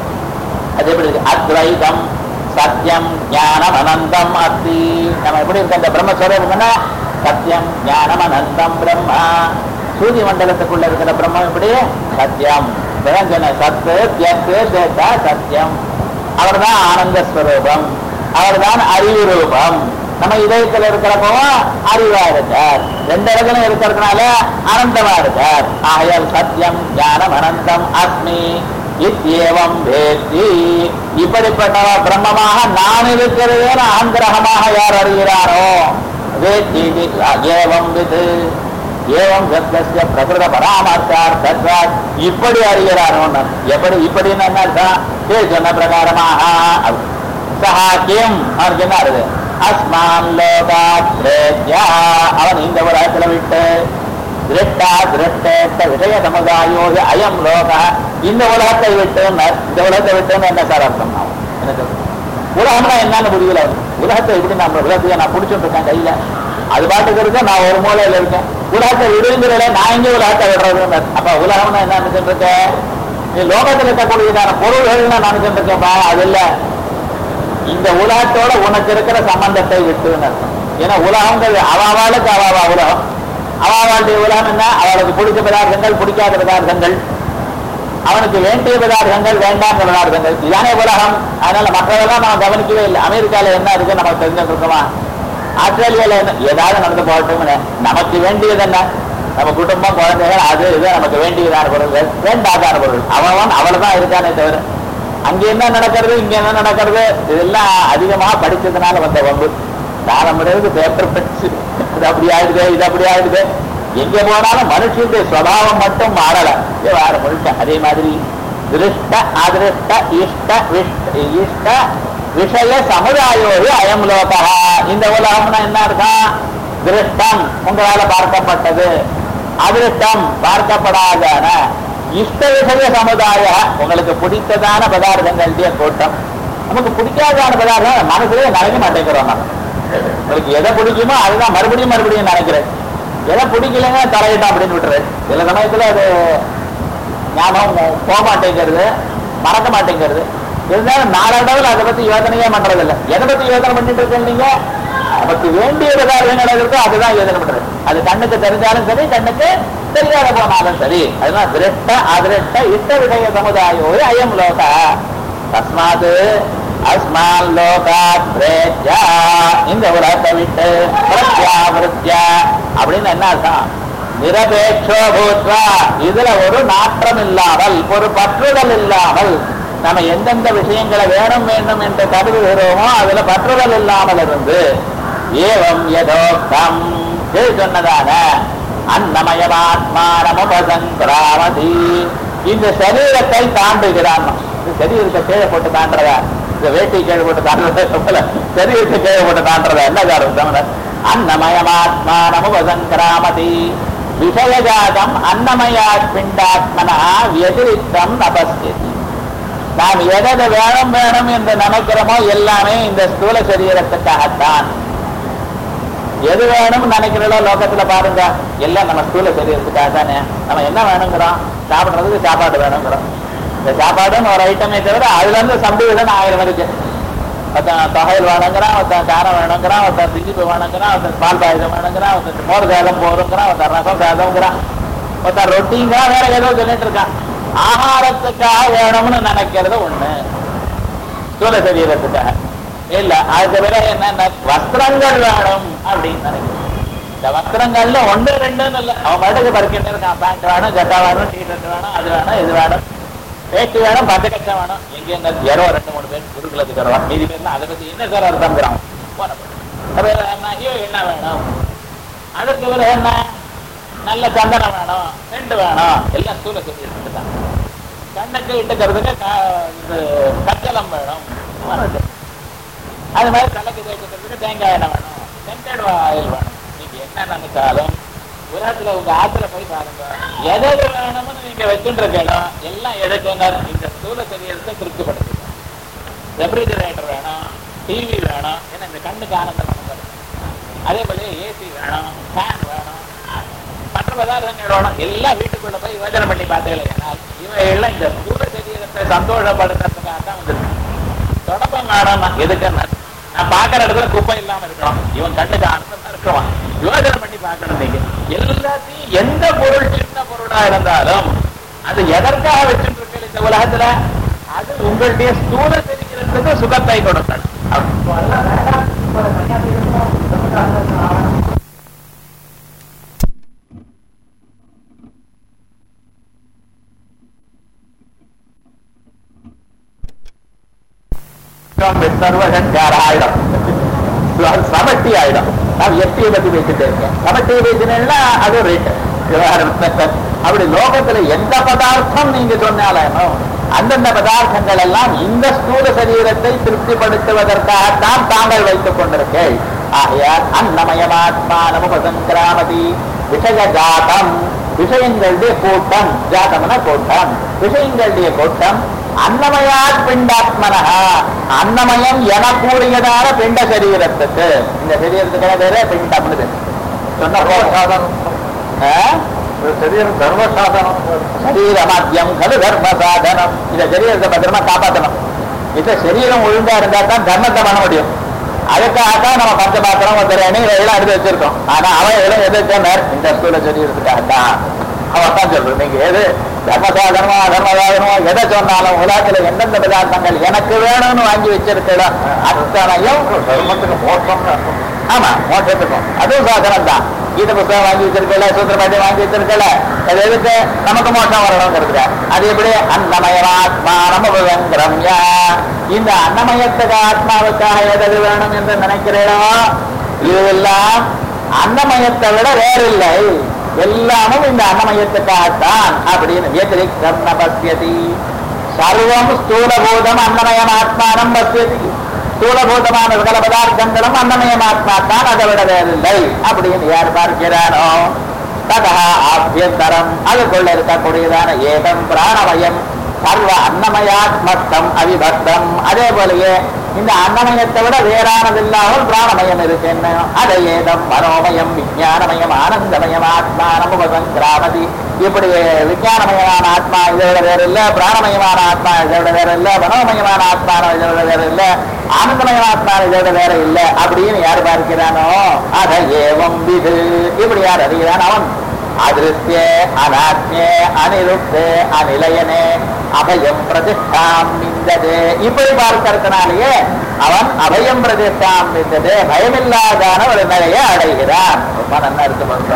அது எப்படி இருக்கு அத்வைதம் சத்தியம் ஞானம் அனந்தம் அஸ்தி நம்ம எப்படி இருக்க இந்த பிரம்மஸ்வரூபம்னா சத்தியம் ஞானம் அனந்தம் பிரம்மா சூரிய மண்டலத்துக்குள்ள இருக்கிற பிரம்மம் எப்படி சத்தியம் இப்பதான் சொன்னேன் சத்து தியத்து தேத்தா சத்தியம் அவர்தான் ஆனந்த ஸ்வரூபம் அவர்தான் அறிவு ரூபம் நம்ம இதயத்துல இருக்கிறப்பவும் அறிவா இருக்கார் ரெண்டு இடத்துல இருக்கிறதுனால அனந்தமா இருக்கார் ஆகையால் சத்தியம் ஞானம் அனந்தம் அஸ்மி இத்யேவம் வேத்தி இப்படிப்பட்ட பிரம்மமாக நான் இருக்கிறதே ஆந்திரகமாக யார் அறிகிறாரோ வேத்தி ஏவம் விது ஏவம் சத்யஸ்ய பிரகிருத பராமர்த்தார்த்தாத் இப்படி அறிகிறாரோ எப்படி இப்படின்னு என்ன அர்த்தம் கீழ் சொன்ன பிரகாரமாக அப்படி. சஹா கிம் அவனுக்கு என்ன ஆகுது அஸ்மான் லோகாத் பிரேத்யா அவன் இந்த உலகத்துல விட்டு திருட்டா திருட்டேட்ட விஷய சமுதாயோ அயம் லோக இந்த உலகத்தை விட்டு இந்த உலகத்தை விட்டுன்னு என்ன சார் அர்த்தம் ஆகும்? என்ன சொல்றது? உலகம்னா என்னன்னு புரியல உலகத்தை எப்படி நம்ம உலகத்தையே நான் பிடிச்சிட்டு இருக்கேன் கையில அது பாட்டுக்கு இருக்கு நான் ஒரு மூலையில இருக்கேன் உலகத்தை விடுங்கிறத நான் எங்க உலகத்தை விடுறதுன்னு அப்ப உலகம்னா என்ன நினைச்சிட்டு இருக்கேன் நீ லோகத்தில் இருக்கக்கூடியதான பொருள்கள் நான் நினைச்சிட்டு இருக்கேன்ப்பா அது இல்ல இந்த உலகத்தோட உனக்கு இருக்கிற சம்பந்தத்தை விட்டுன்னு அர்த்தம். ஏன்னா உலகங்கிறது அவாவாளுக்கு அவாவா உலகம் அவாவாளுடைய உலகம் என்ன அவளுக்கு பிடிச்ச பதார்த்தங்கள் பிடிக்காத பதார்த்தங்கள் அவனுக்கு வேண்டிய பதார்த்தங்கள் வேண்டாம் பதார்த்தங்கள் இதானே உலகம் அதனால மக்களெல்லாம் நம்ம கவனிக்கவே இல்லை அமெரிக்கால என்ன இருக்கு நமக்கு தெரிஞ்சுட்டு இருக்கோமா ஆஸ்திரேலியால என்ன ஏதாவது நடந்து போகட்டும் நமக்கு வேண்டியது என்ன நம்ம குடும்பம் குழந்தைகள் அது இது நமக்கு வேண்டியதான பொருள்கள் வேண்டாதான பொருள் அவன் அவள் இருக்கானே தவிர அங்க என்ன நடக்கிறது இங்க என்ன நடக்கிறது இதெல்லாம் அதிகமா படிச்சதுனால வந்த வம்பு தானம் பண்ணுறது பேப்பர் படிச்சு இது அப்படி ஆயிடுது இது அப்படி ஆயிடுது எங்க போனாலும் மனுஷனுடைய சுவாவம் மட்டும் மாறல வேற முழுக்க அதே மாதிரி திருஷ்ட அதிருஷ்ட இஷ்ட விஷ்- இஷ்ட விஷய சமுதாயோடு அயம் லோகா இந்த உலகம்னா என்ன அர்த்தம் திருஷ்டம் உங்களால பார்க்கப்பட்டது அதிருஷ்டம் பார்க்கப்படாதான இஷ்ட விஷய சமுதாய உங்களுக்கு பிடித்ததான பதார்த்தங்களுடைய கூட்டம் நமக்கு பிடிக்காதான பதார்த்தம் மனசுலயே நினைக்க மாட்டேங்கிறோம் நம்ம உங்களுக்கு எதை பிடிக்குமோ அதுதான் மறுபடியும் மறுபடியும் நினைக்கிறேன் எதை பிடிக்கலைங்க தலையிட்டோம் அப்படின்னு விட்டுறது சில சமயத்துல அது ஞாபகம் போக மாட்டேங்கிறது மறக்க மாட்டேங்கிறது இருந்தாலும் நாளடைவில் அதை பத்தி யோசனையே பண்றது இல்ல எதை பத்தி யோசனை பண்ணிட்டு இருக்கேன் நீங்க நமக்கு வேண்டிய பதார்த்தங்கள் இருக்கோ அதுதான் யோசனை பண்றது அது கண்ணுக்கு தெரிஞ்சாலும் சரி கண்ணுக்கு தெரியாத போனாலும் சரி அதுதான் திருஷ்ட அதிருஷ்ட இஷ்ட விடய சமுதாயோ அயம் லோகா தஸ்மாது அஸ்மான் லோகாத் பிரேத்யா இந்த உலகத்தை விட்டு பிரத்யாவிருத்தியா அப்படின்னு என்ன அர்த்தம் நிரபேட்சோ பூத்வா இதுல ஒரு நாற்றம் இல்லாமல் ஒரு பற்றுதல் இல்லாமல் நம்ம எந்தெந்த விஷயங்களை வேணும் வேண்டும் என்று கருதுகிறோமோ அதுல பற்றுதல் இல்லாமல் இருந்து ஏவம் யதோக்தம் இது சொன்னதான அன்னமயமாத்மானமுபசங்கிராமதி இந்த சரீரத்தை தாண்டுகிறான் இந்த சரீரத்தை கீழே போட்டு தாண்டுறதா இந்த வேட்டி கீழே போட்டு தாண்டுறதா போல சரீரத்தை கீழே போட்டு தாண்டுறதா என்ன காரணம் அன்னமயமாத்மானமுபசங்கிராமதி விஷயஜாதம் அன்னமயாத் பிண்டாத்மனா வியதிரிக்தம் நபஸ்யதி நாம் எதை வேணும் வேணும் என்று நினைக்கிறோமோ எல்லாமே இந்த ஸ்தூல சரீரத்துக்காகத்தான் எது வேணும்னு நினைக்கிறோம் லோகத்துல பாருங்க எல்லாம் நம்ம ஸ்தூல சரீரத்துக்காக தானே நம்ம என்ன வேணுங்கிறோம் சாப்பிடுறதுக்கு சாப்பாடு வேணுங்கிறோம் இந்த சாப்பாடுன்னு ஒரு ஐட்டமே தவிர அதுல இருந்து சம்பீதம் ஆயிரம் இருக்கு ஒருத்தன் தொகையில் வேணுங்கிறான் ஒருத்தன் காரம் வேணுங்கிறான் ஒருத்தன் திஜிப்பு வேணுங்கிறான் ஒருத்தன் பால் பாயசம் வேணுங்கிறான் ஒருத்தன் மோர் சாதம் போருங்கிறான் ஒருத்தன் ரசம் சாதம்ங்கிறான் ஒருத்தன் ரொட்டிங்கிறான் வேற ஏதோ சொல்லிட்டு இருக்கான் ஆகாரத்துக்காக வேணும்னு நினைக்கிறது ஒண்ணு ஸ்தூல சரீரத்துக்காக இல்ல அதுக்கு பிறகு என்ன வஸ்திரங்கள் வேணும் அப்படின்னு நினைக்கிறேன் இந்த வஸ்திரங்கள்ல ஒன்று ரெண்டுன்னு இல்ல அவன் பாட்டுக்கு பறிக்கிட்டு இருக்கான் பேண்ட் வேணும் ஜட்டா வேணும் டிஷர்ட் வேணும் அது வேணும் இது வேணும் வேட்டி வேணும் பத்து கட்சம் வேணும் எங்க எங்க யாரோ ரெண்டு மூணு பேர் குருகுலத்துக்கு வருவான் மீதி பேர்லாம் அதை பத்தி என்ன சார் அர்த்தம்ங்கிறான் அப்புறம் என்ன ஐயோ என்ன வேணும் அதுக்கு பிறகு என்ன நல்ல சந்தனம் வேணும் ரெண்டு வேணும் எல்லாம் ஸ்தூல சரீரத்துக்கு தான் கண்ணுக்கு இட்டுக்கிறதுக்கு க- இது கச்சலம் வேணும் மனது. அது மாதிரி தலைக்கு தேய்க்கிறதுக்கு தேங்காய் எண்ணெய் வேணும் சென்டட் ஆயில் வேணும் நீங்க என்ன நினைச்சாலும் உலகத்துல உங்க ஆத்துல போய் பாருங்க எது எது வேணும்னு நீங்க வச்சுட்டு இருக்கணும் எல்லாம் எதுக்குங்க இந்த ஸ்தூல சரீரத்தை திருப்திப்படுத்துங்க ரெஃப்ரிஜரேட்டர் வேணும் டிவி வேணும் ஏன்னா இந்த கண்ணுக்கு ஆனந்தம் நமக்கு வரும். அதே போல ஏசி வேணும் ஃபேன் வேணும் மற்ற பதார்த்தங்கள் வேணும் எல்லாம் வீட்டுக்குள்ள போய் யோஜனை பண்ணி பார்த்தீங்களா இவையெல்லாம் இந்த ஸ்தூல சரீரத்தை சந்தோஷப்படுத்துறதுக்காக தான் வந்துருக்கு தொடப்பம் வேணும் எதுக்குன்னு நான் பார்க்குற இடத்துல குப்பை இல்லாம இருக்கணும் இவன் கண்ணுக்கு ஆனந்தமா இருக்கணும் யோஜனை பண்ணி பார்க்கணும் நீங்க எல்லாத்தையும் எந்த பொருள் சின்ன பொருளா இருந்தாலும் அது எதற்காக வச்சுட்டு இருக்கு இந்த உலகத்துல அது உங்களுடைய ஸ்தூல தெரிகிறதுக்கு சுகத்தை கொடுக்கணும் சர்வசங்கார ஆயிடும் அது சமட்டி ஆயிடும் நான் எட்டியை பத்தி பேசிட்டு இருக்கேன் சமட்டியை பேசினேன்னா அது ரேட் அப்படி லோகத்துல எந்த பதார்த்தம் நீங்க சொன்னாலும் அந்தந்த பதார்த்தங்கள் எல்லாம் இந்த ஸ்தூல சரீரத்தை திருப்திப்படுத்துவதற்காகத்தான் தாங்கள் வைத்துக் கொண்டிருக்கேன் ஆகையால் அன்னமயமாத்மானம் உபசங்கிராமதி விஷய ஜாதம் விஷயங்களுடைய கூட்டம் ஜாதம்னா கூட்டம் விஷயங்களுடைய கூட்டம் அன்னமயாத் பிண்டாத்மனஹ அன்னமயம் என கூடியதான பிண்ட சரீரத்துக்கு இந்த சரீரத்துக்கு வேற பிண்டம்னு பேரு. சொன்ன போதும். ஆ? சரீரம் தர்மசாதனம் சரீரமாத்தியம் கலு தர்ம சாதனம் இந்த சரீரத்தை பத்திரமா காப்பாற்றணும் இந்த சரீரம் ஒழுங்கா இருந்தா தான் தர்மத்தை பண்ண முடியும் அதுக்காகத்தான் நம்ம பஞ்ச பாத்திரம் ஒரு அணி எல்லாம் எடுத்து வச்சிருக்கோம் ஆனா அவன் எல்லாம் எது சொன்னார் இந்த ஸ்கூல சரீரத்துக்காகத்தான் அவன் தான் சொல்றது நீங்க எது தர்மசாதனமா தர்மசாதனமா எதை சொன்னாலும் உலகத்துல எந்தெந்த பதார்த்தங்கள் எனக்கு வேணும்னு வாங்கி வச்சிருக்கல அத்தனையும் தர்மத்துக்கு மோசம்னு அர்த்தம் ஆமா மோட்சத்துக்கும் அதுவும் சாதனம் தான் கீத புத்தகம் வாங்கி வச்சிருக்கல சூத்திரபாட்டி வாங்கி வச்சிருக்கல அது எதுக்கு நமக்கு மோட்சம் வரணுங்கிறது அது எப்படி அன்னமயமாத்மா நமபுரம்யா இந்த அன்னமயத்துக்கு ஆத்மாவுக்காக எது வேணும் என்று நினைக்கிறீரோ இதுவெல்லாம் அன்னமயத்தை விட வேறில்லை எல்லாமும் இந்த அன்னமயத்துக்காகத்தான் அப்படின்னு व्यतिरिक्तं न பசியதி சர்வம் ஸ்தூலபூதம் அன்னமயம் ஆத்மானம் பசியதி ஸ்தூலபூதமான சகல பதார்த்தங்களும் அன்னமயம் ஆத்மா தான் அதை விட வேறில்லை அப்படின்னு யார் பார்க்கிறானோ ததா ஆபியந்தரம் அதுக்குள்ள இருக்கக்கூடியதான ஏகம் பிராணமயம் சர்வ அன்னமயாத்மஸ்தம் அவிபக்தம் அதே போலயே இந்த அன்னமயத்தை விட வேறானதில்லாமல் பிராணமயம் இருக்குன்னு அதை ஏதம் மனோமயம் விஞ்ஞானமயம் ஆனந்தமயம் ஆத்மானம் உபசங்கிராமதி இப்படி விஞ்ஞானமயமான ஆத்மா இதை விட வேற இல்ல பிராணமயமான ஆத்மா இதை விட வேற இல்ல மனோமயமான ஆத்மா இதை விட வேற இல்ல ஆனந்தமயமான ஆத்மா இதை விட வேற இல்ல அப்படின்னு யார் பார்க்கிறானோ அதை ஏவம் விது இப்படி யார் அறிகிறான் அவன் அதிருத்திய அநாத்மிய அனிருத்தே அநிலையனே அபயம் பிரதிஷ்டாம் நிந்தது இப்படி பார்க்கறதுனாலேயே அவன் அபயம் பிரதிஷ்டாம் நிந்தது பயமில்லாதான ஒரு நிலையை அடைகிறான் ரொம்ப நல்லா இருக்கு பாருங்க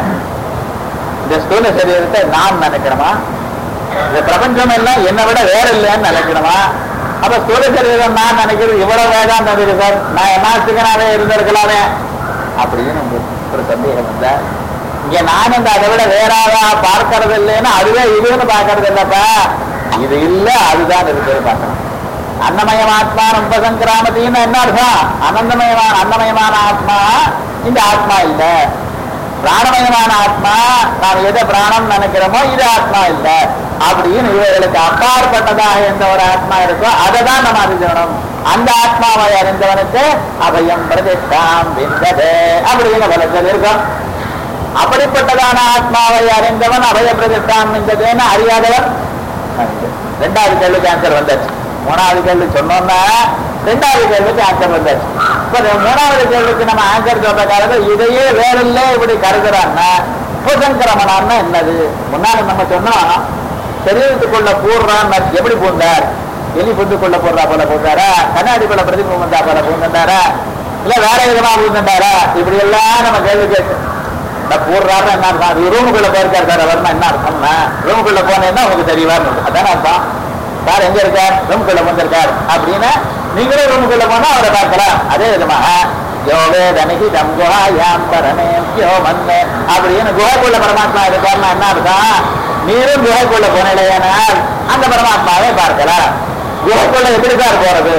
இந்த ஸ்தூல சரீரத்தை நான் நினைக்கிறோமா இந்த பிரபஞ்சம் எல்லாம் என்னை விட வேற இல்லைன்னு நினைக்கணுமா அப்ப ஸ்தூல சரீரம் நான் நினைக்கிறது இவ்வளவு வேதாந்தம் இருக்கு சார் நான் என்னாச்சுக்கனாவே இருந்திருக்கலாமே அப்படின்னு உங்களுக்கு ஒரு சந்தேகம் இல்லை இங்க நான் இந்த அதை விட வேறாவா பார்க்கறது இல்லைன்னா அதுவே இதுன்னு பார்க்கறது இல்லப்பா இது இல்ல அதுதான் இருக்குது பார்க்கணும் அன்னமயம் ஆத்மா உபசங்கிராமத்தின்னு என்ன அர்த்தம் அனந்தமயமான அன்னமயமான ஆத்மா இந்த ஆத்மா இல்ல பிராணமயமான ஆத்மா நாம் எதை பிராணம் நினைக்கிறோமோ இது ஆத்மா இல்ல அப்படின்னு இவர்களுக்கு அப்பாற்பட்டதாக எந்த ஒரு ஆத்மா இருக்கோ அதை தான் நம்ம அறிஞ்சணும் அந்த ஆத்மாவை அறிந்தவனுக்கு அபயம் பிரதிஷ்டாம் விந்தது அப்படின்னு பலத்தில் இருக்கும் அப்படிப்பட்டதான ஆத்மாவை அறிந்தவன் அபய பிரதிஷ்டாம் விந்ததுன்னு அறியாதவன் ரெண்டாவது கேள்விக்கு ஆன்சர் வந்தாச்சு மூணாவது கேள்வி சொன்னோம்னா ரெண்டாவது கேள்விக்கு ஆன்சர் வந்தாச்சு இப்ப இந்த மூணாவது கேள்விக்கு நம்ம ஆன்சர் சொல்ற காலத்துல இதையே வேற இல்ல இப்படி கருதுறான்னா புசங்கிரமணம்னா என்னது முன்னாடி நம்ம சொன்னோம் சரீரத்துக்குள்ள பூர்றான் எப்படி பூந்தார் எலி புந்துக்குள்ள போடுறா போல பூந்தாரா கண்ணாடிக்குள்ள பிரதிபம் வந்தா போல பூந்தாரா இல்ல வேற விதமா பூந்தாரா இப்படி எல்லாம் நம்ம கேள்வி கேட்டு இந்த பூர்றாரு என்ன அர்த்தம் அது ரூமுக்குள்ள போயிருக்காரு சார் அவர்னா என்ன அர்த்தம்னா ரூமுக்குள்ள போனேன்னா உங்களுக்கு தெரியவா அதான அர்த்தம் சார் எங்க இருக்கார் ரூமுக்குள்ள வந்திருக்கார் அப்படின்னா நீங்களும் ரூமுக்குள்ள போனா அவரை பார்க்கலாம் அதே விதமாக யோ வேதனைக்கு தம் குஹாயாம் பரமேத்யோ மன்ன அப்படின்னு குகைக்குள்ள பரமாத்மா இருக்காருன்னா என்ன அர்த்தம் நீரும் குகைக்குள்ள போனலையானால் அந்த பரமாத்மாவை பார்க்கலாம் குகைக்குள்ள எப்படி சார் போறது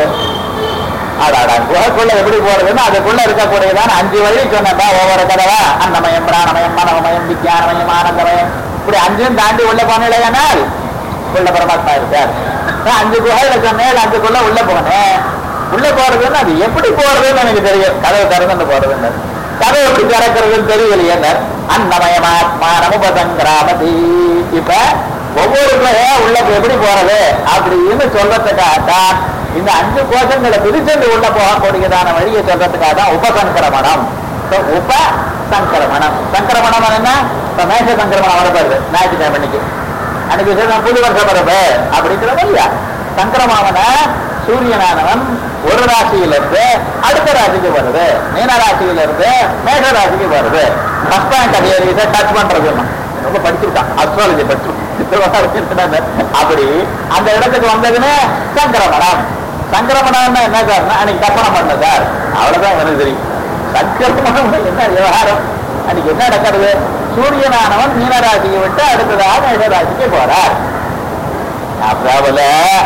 அடாடா குகைக்குள்ள எப்படி போறதுன்னு அதுக்குள்ள இருக்கக்கூடியதான அஞ்சு வழி சொன்னா ஒவ்வொரு தடவை அன்னமயம் பிராணமயம் மனமயம் வித்யானமயம் ஆனந்தமயம் இப்படி அஞ்சையும் தாண்டி உள்ள போனலையானால் உள்ள பரமாத்மா இருக்கார் நான் அஞ்சு குகையில சொன்னேன் அஞ்சுக்குள்ள உள்ள போனேன் உள்ள போறதுன்னு அது எப்படி போறதுன்னு எனக்கு தெரியும் கதவு திறந்து போறதுன்னு கதவு எப்படி திறக்கிறதுன்னு தெரியலையே அன்னமயமாத்மா நமுபதங்கிராமதி இப்ப ஒவ்வொரு குகையா உள்ள எப்படி போறது அப்படின்னு சொல்றதுக்காக தான் இந்த அஞ்சு கோஷங்களை பிரிச்சென்று உள்ள போகக்கூடியதான வழியை சொல்றதுக்காக தான் உபசங்கிரமணம் So, உப சங்கிரமணம் சங்கிரமணம் என்ன இப்ப மேஷ சங்கிரமணம் வரப்படுது ஞாயிற்றுக்கிழமை அன்னைக்கு அன்னைக்கு விசேஷம் புது வருஷ பிறப்பு அப்படிங்கிறது இல்லையா சங்கிரமாவன சூரியனானவன் ஒரு ராசியிலிருந்து அடுத்த ராசிக்கு வருது மீன ராசியிலிருந்து மேஷ ராசிக்கு வருது ஃபர்ஸ்ட் பாயிண்ட் அது இதை டச் பண்றது ரொம்ப படிச்சிருக்கான் அஸ்ட்ராலஜி படிச்சு அப்படி அந்த இடத்துக்கு வந்ததுன்னு சங்கிரமணம் சங்கிரமணம்னா என்ன சார் அன்னைக்கு தப்பனம் பண்ண சார் அவ்வளவுதான் எனக்கு தெரியும் சங்கிரமணம் என்ன விவகாரம் அன்னைக்கு என்ன நடக்கிறது சூரியனானவன் மீனராசியை விட்டு அடுத்ததாக மேஷராசிக்கு போறார் அப்புறம்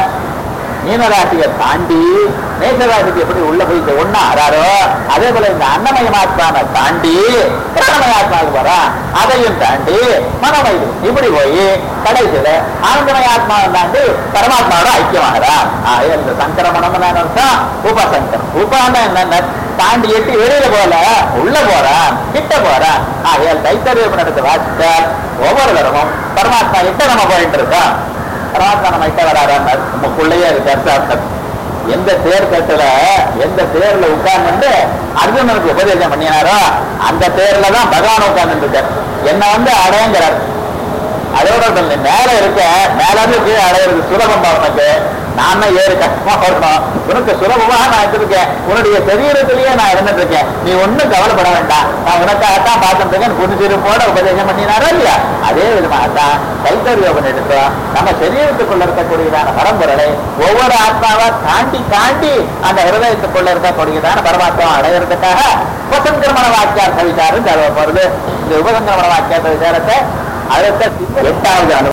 மீனராசியை தாண்டி மேஷராசிக்கு எப்படி உள்ள போய் ஒன்னா ஆறாரோ அதே போல இந்த அன்னமயமாத்மான தாண்டி பிராணமயாத்மாவுக்கு வரான் அதையும் தாண்டி மனமயம் இப்படி போய் கடைசியில ஆனந்தமயாத்மாவை தாண்டி பரமாத்மாவோட ஐக்கியமாகிறான் ஆக இந்த சங்கரமணம் அர்த்தம் உபசங்கரம் உபான்னா என்னென்ன தாண்டி எட்டி வெளியில போல உள்ள போறான் கிட்ட போறான் ஆகையால் தைத்தறிவு நடத்த வாசித்த ஒவ்வொரு தரமும் பரமாத்மா கிட்ட நம்ம போயிட்டு இருக்கோம் பரமாத்மா நம்ம கிட்ட வராறான்னு நமக்குள்ளேயே இருக்கு அர்த்தம் எந்த தேர் கட்டுல எந்த தேர்ல உட்கார்ந்து அர்ஜுனனுக்கு உபதேசம் பண்ணினாரோ அந்த தேர்ல தான் பகவான் உட்கார்ந்து இருக்கார் என்ன வந்து அடையங்கிறார் அதோட சொல்லு, மேல இருக்க மேல இருந்து கீழே அடையிறது சுலபம் உனக்கு நான் தான் ஏறு கஷ்டமா வரணும் உனக்கு சுலபமாக நான் இருக்கேன் உன்னுடைய சரீரத்திலேயே நான் இருந்துட்டு இருக்கேன் நீ ஒண்ணும் கவலைப்பட வேண்டாம் நான் உனக்காகத்தான் பார்த்துட்டு இருக்கேன் புனிசிருப்போட உபதேசம் பண்ணினாரா இல்லையா அதே விதமாகத்தான் கைத்தறியோகம் எடுத்தோம் நம்ம சரீரத்துக்குள்ள இருக்கக்கூடியதான பரம்பொருளை ஒவ்வொரு ஆத்மாவா தாண்டி தாண்டி அந்த ஹிருதயத்துக்குள்ள இருக்கக்கூடியதான பரமாத்மா அடையிறதுக்காக உபசங்கிரமண வாக்கியார்த்த விசாரம் தேவைப்படுது இந்த உபசங்கிரமண வாக்கியார்த்த விசாரத்தை அடுத்த எட்டாவது அனு